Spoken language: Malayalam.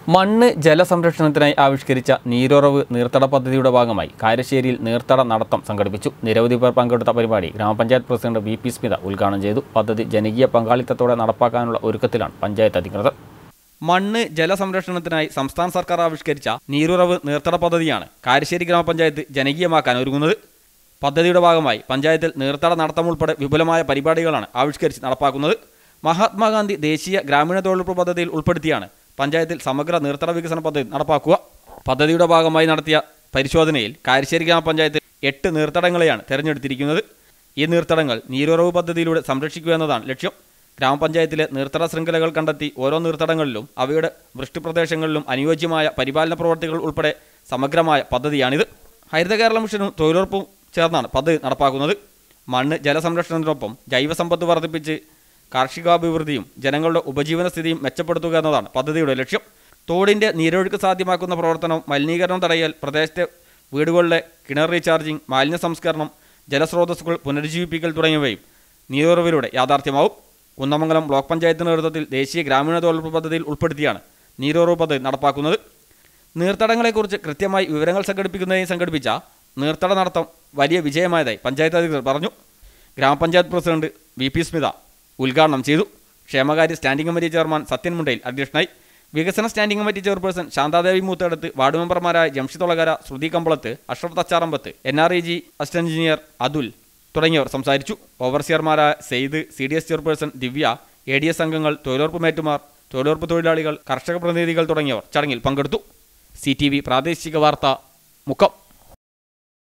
മണ്ണ് ജലസംരക്ഷണത്തിനായി ആവിഷ്കരിച്ച നീരുറവ് നീർത്തട പദ്ധതിയുടെ ഭാഗമായി കാരശ്ശേരിയിൽ നീർത്തട നടത്തം സംഘടിപ്പിച്ചു നിരവധി പേർ പങ്കെടുത്ത പരിപാടി ഗ്രാമപഞ്ചായത്ത് പ്രസിഡന്റ് വി പി സ്മിത ഉദ്ഘാടനം ചെയ്തു പദ്ധതി ജനകീയ പങ്കാളിത്തത്തോടെ നടപ്പാക്കാനുള്ള ഒരുക്കത്തിലാണ് പഞ്ചായത്ത് അധികൃതർ മണ്ണ് ജലസംരക്ഷണത്തിനായി സംസ്ഥാന സർക്കാർ ആവിഷ്കരിച്ച നീരുറവ് നീർത്തട പദ്ധതിയാണ് കാരശ്ശേരി ഗ്രാമപഞ്ചായത്ത് ജനകീയമാക്കാൻ ഒരുങ്ങുന്നത് പദ്ധതിയുടെ ഭാഗമായി പഞ്ചായത്തിൽ നീർത്തട നടത്തം ഉൾപ്പെടെ വിപുലമായ പരിപാടികളാണ് ആവിഷ്കരിച്ച് നടപ്പാക്കുന്നത് മഹാത്മാഗാന്ധി ദേശീയ ഗ്രാമീണ തൊഴിലുറപ്പ് പദ്ധതിയിൽ ഉൾപ്പെടുത്തിയാണ് പഞ്ചായത്തിൽ സമഗ്ര നീർത്തട വികസന പദ്ധതി നടപ്പാക്കുക പദ്ധതിയുടെ ഭാഗമായി നടത്തിയ പരിശോധനയിൽ കാരശ്ശേരി ഗ്രാമപഞ്ചായത്തിൽ എട്ട് നീർത്തടങ്ങളെയാണ് തെരഞ്ഞെടുത്തിരിക്കുന്നത് ഈ നീർത്തടങ്ങൾ നീരുറവ് പദ്ധതിയിലൂടെ സംരക്ഷിക്കുക എന്നതാണ് ലക്ഷ്യം ഗ്രാമപഞ്ചായത്തിലെ നീർത്തട ശൃംഖലകൾ കണ്ടെത്തി ഓരോ നീർത്തടങ്ങളിലും അവയുടെ വൃഷ്ടിപ്രദേശങ്ങളിലും അനുയോജ്യമായ പരിപാലന പ്രവർത്തികൾ ഉൾപ്പെടെ സമഗ്രമായ പദ്ധതിയാണിത് ഹരിത കേരള മിഷനും തൊഴിലുറപ്പും ചേർന്നാണ് പദ്ധതി നടപ്പാക്കുന്നത് മണ്ണ് ജലസംരക്ഷണത്തിനൊപ്പം ജൈവസമ്പത്ത് വർദ്ധിപ്പിച്ച് കാർഷികാഭിവൃദ്ധിയും ജനങ്ങളുടെ ഉപജീവന സ്ഥിതിയും മെച്ചപ്പെടുത്തുക എന്നതാണ് പദ്ധതിയുടെ ലക്ഷ്യം തോടിൻ്റെ നീരൊഴുക്ക് സാധ്യമാക്കുന്ന പ്രവർത്തനം മലിനീകരണം തടയൽ പ്രദേശത്തെ വീടുകളിലെ കിണർ റീചാർജിംഗ് മാലിന്യ സംസ്കരണം ജലസ്രോതസ്സുകൾ പുനരുജ്ജീവിപ്പിക്കൽ തുടങ്ങിയവയും നീരുറവിലൂടെ യാഥാർത്ഥ്യമാവും കുന്നമംഗലം ബ്ലോക്ക് പഞ്ചായത്തിന്റെ നേതൃത്വത്തിൽ ദേശീയ ഗ്രാമീണ തൊഴിലുറപ്പ് പദ്ധതിയിൽ ഉൾപ്പെടുത്തിയാണ് നീരുറവ് പദ്ധതി നടപ്പാക്കുന്നത് നീർത്തടങ്ങളെക്കുറിച്ച് കൃത്യമായി വിവരങ്ങൾ സംഘടിപ്പിക്കുന്നതിന് സംഘടിപ്പിച്ച നീർത്തട നടത്തം വലിയ വിജയമായതായി പഞ്ചായത്ത് അധികൃതർ പറഞ്ഞു ഗ്രാമപഞ്ചായത്ത് പ്രസിഡന്റ് വി പി സ്മിത ഉദ്ഘാടനം ചെയ്തു ക്ഷേമകാര്യ standing committee chairman Sathyan Mundayil അധ്യക്ഷനായി വികസന standing committee chairperson Santhadevi Moothaduth ward മെമ്പർമാരായ Jamshid Olakara Sruthi Kambalath Ashraf Thacharambath N R E G assistant engineer Athul തുടങ്ങിയവർ സംസാരിച്ചു ഓവർസിയർമാരായ Sayed C D S chairperson Divya A D S അംഗങ്ങൾ തൊഴിലുറപ്പ് മേറ്റുമാർ തൊഴിലുറപ്പ് തൊഴിലാളികൾ കർഷക പ്രതിനിധികൾ തുടങ്ങിയവർ ചടങ്ങിൽ പങ്കെടുത്തു സി ടി വി പ്രാദേശിക വാർത്ത മുക്കം